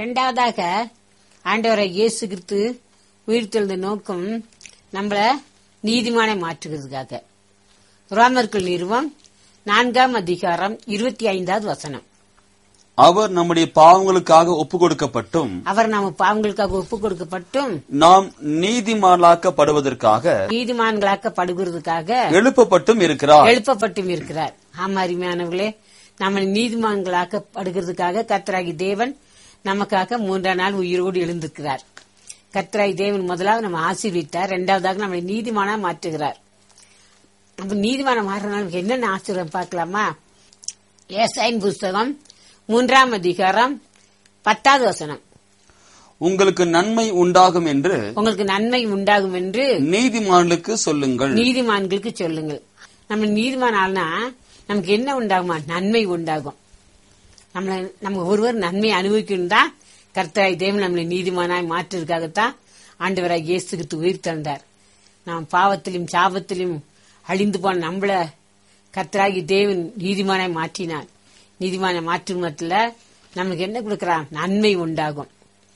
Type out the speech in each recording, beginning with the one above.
ரெண்டாவதாக ஆண்டவரை இயேசு கிறிஸ்து உயிர்த்தெழுந்த நோக்கம் நம்மள நீதிமானை மாற்றுகிறதுக்காக ரோமர்கள் நிறுவம் நான்காம் அதிகாரம் இருபத்தி ஐந்தாவது வசனம் அவர் நம்முடைய பாவங்களுக்காக ஒப்பு கொடுக்கப்பட்டும் அவர் நாம பாவங்களுக்காக ஒப்பு கொடுக்கப்பட்டும் நாம் நீதிமான்களாக்கப்படுவதற்காக நீதிமான்களாக்கப்படுகிறதுக்காக எழுப்பப்பட்டும் இருக்கிறார் எழுப்பப்பட்டும் இருக்கிறார் ஆமா அருமையானவர்களே நம்ம நீதிமான்களாக்கப்படுகிறதுக்காக கர்த்தராகி தேவன் நமக்காக மூன்றாம் நாள் உயிரோடு எழுந்திருக்கிறார் கர்த்தராகி தேவன் முதலாவது நம்ம ஆசீர்வித்தார் இரண்டாவதாக நம்மளை நீதிமானா மாற்றுகிறார் அப்ப நீதிமான மாறினால நமக்கு என்னென்ன ஆசீர்வாதம் பார்க்கலாமா ஏசாயின் புஸ்தகம் மூன்றாம் அதிகாரம் பத்தாவது வசனம் உங்களுக்கு நன்மை உண்டாகும் என்று உங்களுக்கு நன்மை உண்டாகும் என்று நீதிமான்களுக்கு சொல்லுங்கள் நீதிமான்களுக்கு சொல்லுங்கள் நம்ம நீதிமான் ஆள்னா நமக்கு என்ன உண்டாகுமா நன்மை உண்டாகும் நம்மள நம்ம ஒருவர் நன்மை அனுபவிக்கணும் தான் கர்த்தராய் தேவன் நம்மளை நீதிமானாய் மாற்றுறதுக்காகத்தான் ஆண்டவராய் இயேசுக்கு உயிர் தந்தார் நாம் பாவத்திலும் சாபத்திலும் அழிந்து போன நம்மள கர்த்தராகி தேவன் நீதிமானாய் மாற்றினார் நீதிமான மாற்றும் மத்தில நமக்கு என்ன கொடுக்கறான் நன்மை உண்டாகும்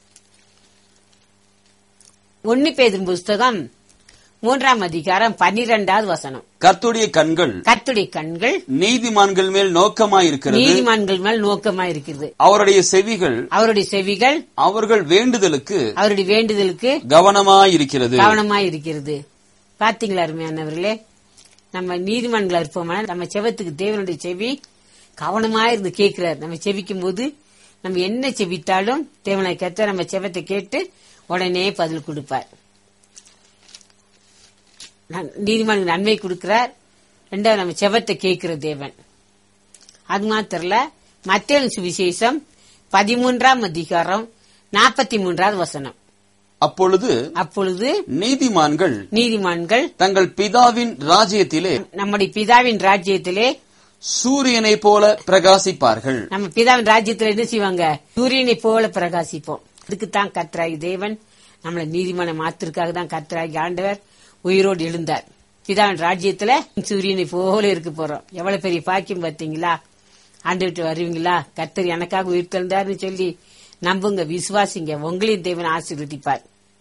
ஒன்னு பேதும் புஸ்தகம் மூன்றாம் அதிகாரம் பன்னிரெண்டாவது வசனம் கர்த்துடைய கண்கள் கர்த்துடைய கண்கள் நீதிமான்கள் மேல் நோக்கமாயிருக்கிறது நீதிமான்கள் மேல் நோக்கமா இருக்கிறது அவருடைய செவிகள் அவருடைய செவிகள் அவர்கள் வேண்டுதலுக்கு அவருடைய வேண்டுதலுக்கு கவனமாயிருக்கிறது கவனமா இருக்கிறது பாத்தீங்களா அருமையானவர்களே நம்ம நீதிமன்றங்களா இருப்போம்னா நம்ம செவத்துக்கு தேவனுடைய செவி கவனமா இருந்து கேட்கிறார் நம்ம செவிக்கும் போது நம்ம என்ன செவித்தாலும் தேவனை கேட்ட நம்ம செவத்தை கேட்டு உடனே பதில் கொடுப்பார் நன்- நீதிமன்ற நன்மை கொடுக்கிறார் ரெண்டாவது நம்ம செவத்தை கேட்கிற தேவன் அது மாத்திரல மத்திய சுவிசேஷம் பதிமூன்றாம் அதிகாரம் நாற்பத்தி மூன்றாவது வசனம் அப்பொழுது அப்பொழுது நீதிமான்கள் நீதிமான்கள் தங்கள் பிதாவின் ராஜ்யத்திலே நம்முடைய பிதாவின் ராஜ்யத்திலே சூரியனைப் போல பிரகாசிப்பார்கள் நம்ம பிதாவின் ராஜ்யத்துல என்ன செய்வாங்க சூரியனை போல பிரகாசிப்போம் இதுக்குத்தான் கர்த்தராகி தேவன் நம்மளை நீதிமான மாத்திற்காக தான் கர்த்தராகி ஆண்டவர் உயிரோடு எழுந்தார் பிதாவின் ராஜ்யத்துல சூரியனை போல இருக்க போறோம் எவ்வளவு பெரிய பாக்கியம் பார்த்தீங்களா ஆண்டுகிட்டு வருவீங்களா கர்த்தர் எனக்காக உயிர் தெழுந்தார்னு சொல்லி நம்புங்க விசுவாசிங்க உங்களையும் தேவன் ஆசீர்வதிப்பார்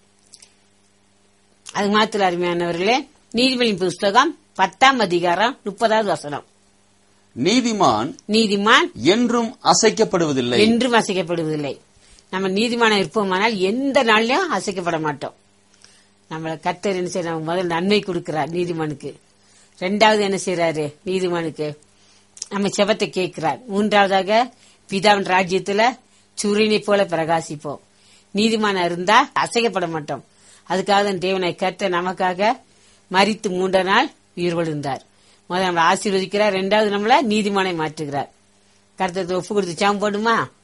அது மாத்திர அருமையானவர்களே நீதிமொழி புஸ்தகம் பத்தாம் அதிகாரம் முப்பதாவது வசனம் நீதிமான் நீதிமான் என்றும் அசைக்கப்படுவதில்லை என்றும் அசைக்கப்படுவதில்லை நம்ம நீதிமானம் இருப்போமானால் எந்த நாள்லயும் அசைக்கப்பட மாட்டோம் நம்மள கத்தர் என்ன செய்ய நமக்கு முதல் நன்மை கொடுக்கிறார் நீதிமானுக்கு ரெண்டாவது என்ன செய்யறாரு நீதிமானுக்கு நம்ம செபத்தை கேட்கிறார் மூன்றாவதாக பிதாவின் ராஜ்யத்துல சூரியனை போல பிரகாசிப்போம் நீதிமானா இருந்தா அசைக்கப்பட மாட்டோம் அதுக்காக தான் தேவனை கத்த நமக்காக மரித்து மூன்ற நாள் உயிர் விழுந்தார் முதல்ல நம்மளை ஆசீர்வதிக்கிறார் ரெண்டாவது நம்மள நீதிமானை மாற்றுகிறார் கருத்தத்தை ஒப்பு கொடுத்து சாம் போடுமா